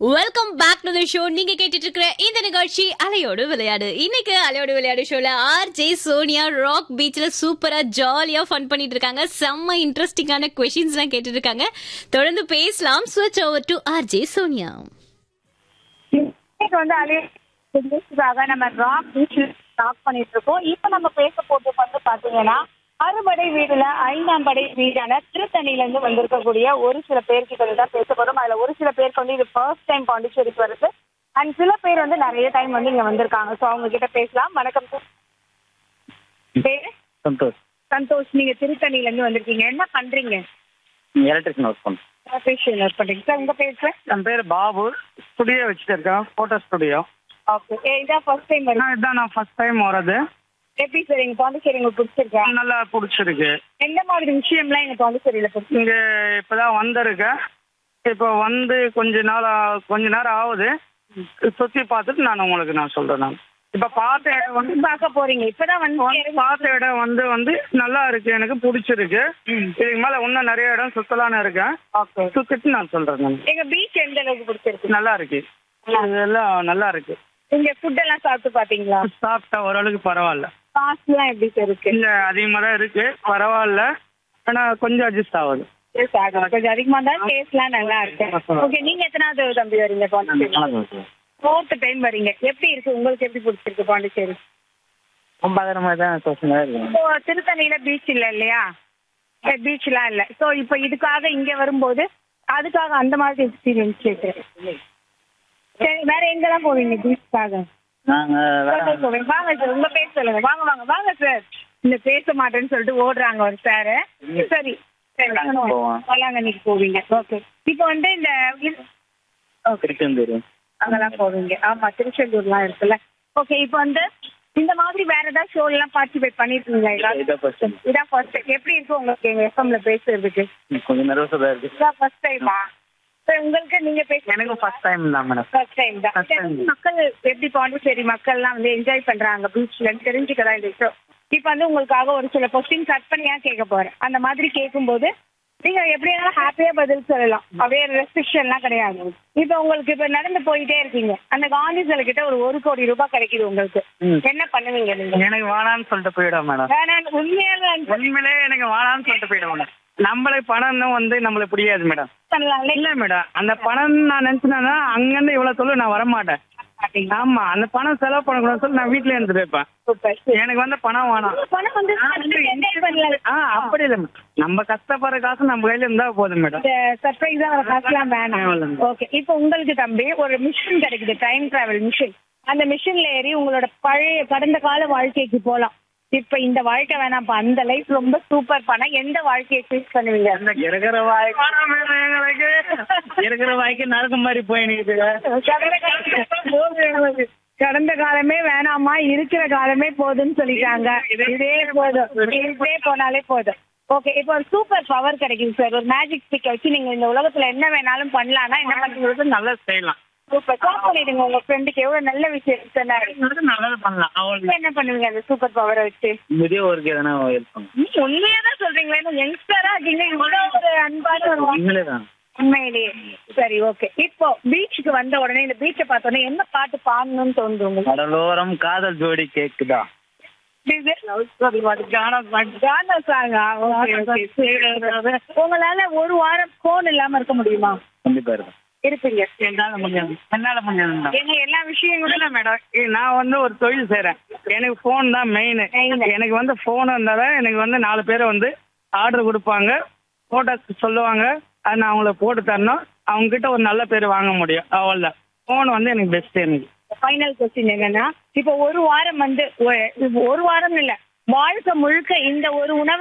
Welcome back to the show நீங்க கேட்டுட்டு இருக்கிற இந்த நிகழ்ச்சி அலையோடு விளையாடு இன்னைக்கு அலையோடு விளையாடு ஷோல ஆர் ஜே சோனியா ராக் பீச்ல சூப்பரா ஜாலியா ஃபன் பண்ணிட்டு இருக்காங்க செம்ம இன்ட்ரெஸ்டிங்கான கொஸ்டின்ஸ் எல்லாம் கேட்டுட்டு இருக்காங்க தொடர்ந்து பேசலாம் ஸ்விட்ச் over to R J Sonia இன்னைக்கு வந்து அலையாக நம்ம ராக் பீச் ராக் பண்ணிட்டு இருக்கோம் இப்போ நம்ம பேச போட்டு வந்து பாத்தீங்கன்னா அறுபடை வீடுல ஐந்தாம் படை வீடான திருத்தணில இருந்து வந்திருக்கக்கூடிய ஒரு சில பேர்கிட்ட தான் பேச போறோம் அதுல ஒரு சில பேருக்கு வந்து இது ஃபர்ஸ்ட் டைம் பாண்டிச்சேரிக்கு வருது அண்ட் சில பேர் வந்து நிறைய டைம் வந்து இங்க வந்திருக்காங்க ஸோ அவங்க கிட்ட பேசலாம் வணக்கம் sir. பேரு சந்தோஷ் சந்தோஷ் நீங்க திருத்தணில இருந்து வந்திருக்கீங்க என்ன பண்றீங்க எலக்ட்ரிஷியன் ஒர்க் பண்ணுறேன் ஃபேஷியல் ஒர்க் பண்றீங்க சார் உங்க பேர் சார் என் பேர் பாபு ஸ்டுடியோ வச்சுட்டு இருக்கேன் ஃபோட்டோ ஸ்டுடியோ ஓகே இதான் ஃபர்ஸ்ட் டைம் வருது இதான் நான் ஃபர்ஸ்ட் டைம் வர்றது எப்படி சார் எங்க பாண்டிச்சேரி உங்களுக்கு பிடிச்சிருக்கா நல்லா பிடிச்சிருக்கு எந்த மாதிரி விஷயம்லாம் எங்க பாண்டிச்சேரியில பிடிச்சி இங்கே இப்போதான் வந்திருக்கேன் இப்போ வந்து கொஞ்ச நாள் ஆ- கொஞ்ச நேரம் ஆகுது சுற்றி பார்த்துட்டு நான் உங்களுக்கு நான் சொல்கிறேன் நான் இப்போ பார்த்த இடம் வந்து பார்க்க போறீங்க இப்பதான் வந்து வந்து பார்த்த இடம் வந்து வந்து நல்லா இருக்கு எனக்கு பிடிச்சிருக்கு இதுக்கு மேலே இன்னும் நிறைய இடம் சுத்தலான்னு இருக்கேன் ஓகே சுற்றிட்டு நான் சொல்கிறேன் நான் எங்க பீச் எந்த அளவுக்கு பிடிச்சிருக்கு நல்லா இருக்கு இதெல்லாம் நல்லா இருக்கு இங்க ஃபுட் எல்லாம் சாப்பிட்டு பாத்தீங்களா சாப்பிட்டா ஓரளவுக்கு பரவாயில்ல காஸ்ட் எல்லாம் எப்படி சார் இருக்கு இல்ல அதிகமா தான் இருக்கு பரவாயில்ல ஆனா கொஞ்சம் அட்ஜஸ்ட் ஆகுது Yes, ஆகும். கொஞ்சம் அதிகமா தான் டேஸ்ட்லாம் நல்லா இருக்கு ஓகே நீங்க எத்தனாவது தம்பி வரீங்க பாண்டிச்சேரி ஃபோர்த் டைம் வரீங்க எப்படி இருக்கு உங்களுக்கு எப்படி பிடிச்சிருக்கு பாண்டிச்சேரி ஒன்பதாயிரமா தான் தோசை இருக்கு இப்போ திருத்தணியில பீச் இல்ல இல்லையா பீச்லாம் இல்ல சோ இப்போ இதுக்காக இங்க வரும்போது அதுக்காக அந்த மாதிரி எக்ஸ்பீரியன்ஸ் கேட்குறேன் சரி வேற எங்கெல்லாம் போவீங்க பீச்சுக்காக நாங்க வேற போவேன். வாங்க சார் உங்க பேர் சொல்லுங்க வாங்க வாங்க வாங்க சார் இந்த பேச மாட்டேன்னு சொல்லிட்டு ஓடுறாங்க ஒரு சார் சரி சரி போவோம். வேளாங்கண்ணிக்கு போவீங்க ஓகே இப்போ வந்து இந்த இது- திருச்செந்தூர் அங்கெல்லாம் போவீங்க ஆமா திருச்செந்தூர்லாம் இருக்குல்ல ஓகே இப்போ வந்து இந்த மாதிரி வேற ஏதாவது ஷோ எல்லாம் பார்ட்டிசிபேட் பண்ணிருக்கீங்களா ஏதாவது? இதான் first time. இதான் ஃபர்ஸ்ட் எப்படி இருக்கும் உங்களுக்கு எங்க எஃப்எம்ல பேசுறதுக்கு கொஞ்சம் நர்வஸா தான் இருக்கு இதான் ஃபர்ஸ்ட் டைமா உங்களுக்கு நீங்க பேச எனக்கு ஃபர்ஸ்ட் டைம் தான் மேடம் ஃபர்ஸ்ட் டைம் தான் First time. மக்கள் எப்படி பாண்டிச்சேரி மக்கள்லாம் வந்து என்ஜாய் பண்றாங்க பீச்ல தெரிஞ்சுக்கதான் இந்த ஷோ இப்போ வந்து உங்களுக்காக ஒரு சில கொஸ்டின் கட் பண்ணியா கேட்க போறேன் அந்த மாதிரி கேட்கும்போது நீங்க எப்படியாலும் ஹாப்பியா பதில் சொல்லலாம் வேற ரெஸ்ட்ரிக்ஷன்லாம் கிடையாது இப்போ உங்களுக்கு இப்போ நடந்து போயிட்டே இருக்கீங்க அந்த காந்தி சிலை கிட்ட ஒரு ஒரு கோடி ரூபாய் கிடைக்குது உங்களுக்கு ம். என்ன பண்ணுவீங்க நீங்க எனக்கு வேணான்னு சொல்லிட்டு போயிடும் மேடம் வேணாம் உண்மையாக உண்மையிலே எனக்கு வேணான்னு சொல்லிட்டு போயிடும் மேடம் நம்மளுக்கு பணம் வந்து நம்மளுக்கு புரியாது மேடம் பண்ணலாம்ல இல்ல மேடம் அந்த பணம் நான் நினைச்சேன்னா அங்கிருந்து இவ்வளவு சொல்லு நான் வர மாட்டேன் ஆமா அந்த பணம் செலவு பண்ணக்கூடாதுன்னு சொல்லி நான் வீட்லயே இருந்துட்டு இருப்பேன் சூப்பர் எனக்கு வந்து பணம் வேணாம் பணம் வந்து என்ஜாய் பண்ணலாம் ஆ அப்படி இல்ல மேடம் நம்ம கஷ்டப்படுற காசு நம்ம கையில இருந்தா போதும் மேடம் இந்த சர்ப்ரைஸா வர காசுலாம் வேணாம் வேணாம். ஓகே இப்போ உங்களுக்கு தம்பி ஒரு மிஷின் கிடைக்குது டைம் டிராவல் மிஷின் அந்த மிஷின்ல ஏறி உங்களோட பழைய கடந்த கால வாழ்க்கைக்கு போலாம் இப்ப இந்த வாழ்க்கை வேணாம்ப்பா அந்த லைஃப் ரொம்ப சூப்பர் பண்ண எந்த வாழ்க்கையை சூஸ் பண்ணுவீங்க இருக்கிற வாய்க்கு எங்களுக்கு இருக்கிற வாய்க்கு நரக்கு மாதிரி போய் நிக்குது கடந்த காலம் கடந்த காலமே வேணாமா இருக்கிற காலமே போதும்னு சொல்லிட்டாங்க இதே போதும் இதே போனாலே போதும் ஓகே இப்போ ஒரு சூப்பர் பவர் கிடைக்குது சார் ஒரு மேஜிக் ஸ்டிக் வச்சு நீங்க இந்த உலகத்துல என்ன வேணாலும் பண்ணலாம்னா என்ன பண்ணுறது நல்லா செய்யலாம் சூப்பர் கால் பண்ணிடுங்க உங்க ஃப்ரெண்டுக்கு எவ்வளவு நல்ல விஷயம் சொன்னாரு நல்லது பண்ணலாம் அவளுக்கு என்ன பண்ணுவீங்க அந்த சூப்பர் பவரை வச்சு முதியோருக்கு எதனா ஹெல்ப் பண்ணும் நீ உண்மையா தான் சொல்றீங்களே யங்ஸ்டரா இருக்கீங்க இவ்வளவு ஒரு அன்பான ஒரு உண்மையிலே தான் உண்மையிலேயே சரி ஓகே இப்போ பீச்சுக்கு வந்த உடனே இந்த பீச்சை பார்த்த உடனே என்ன பாட்டு பாடணும்னு தோணுது உங்களுக்கு கடலோரம் காதல் ஜோடி கேக்குதா இது? கானா song ஆ? Okay, okay. சரி. உங்களால ஒரு வாரம் போன் இல்லாம இருக்க முடியுமா கண்டிப்பா இருக்கும் இருப்பீங்க என்னால முடியாது என்னால முடியாது ஏன்னா எல்லா விஷயங்களும் இல்ல மேடம் நான் வந்து ஒரு தொழில் செய்றேன் எனக்கு ஃபோன் தான் மெயின் Main. எனக்கு வந்து ஃபோன் இருந்தாதான் எனக்கு வந்து நாலு பேர் வந்து ஆர்டர் கொடுப்பாங்க போட்டோஸ் சொல்லுவாங்க அது நான் அவங்களுக்கு போட்டு தரணும் அவங்க கிட்ட ஒரு நல்ல பேர் வாங்க முடியும் அவ்வளோதான் ஃபோன் வந்து எனக்கு பெஸ்ட் எனக்கு ஃபைனல் கொஸ்டின் என்னன்னா இப்போ ஒரு வாரம் வந்து ஒ- ஒரு வாரம் இல்ல வாழ்க்கை முழுக்க இந்த ஒரு உணவு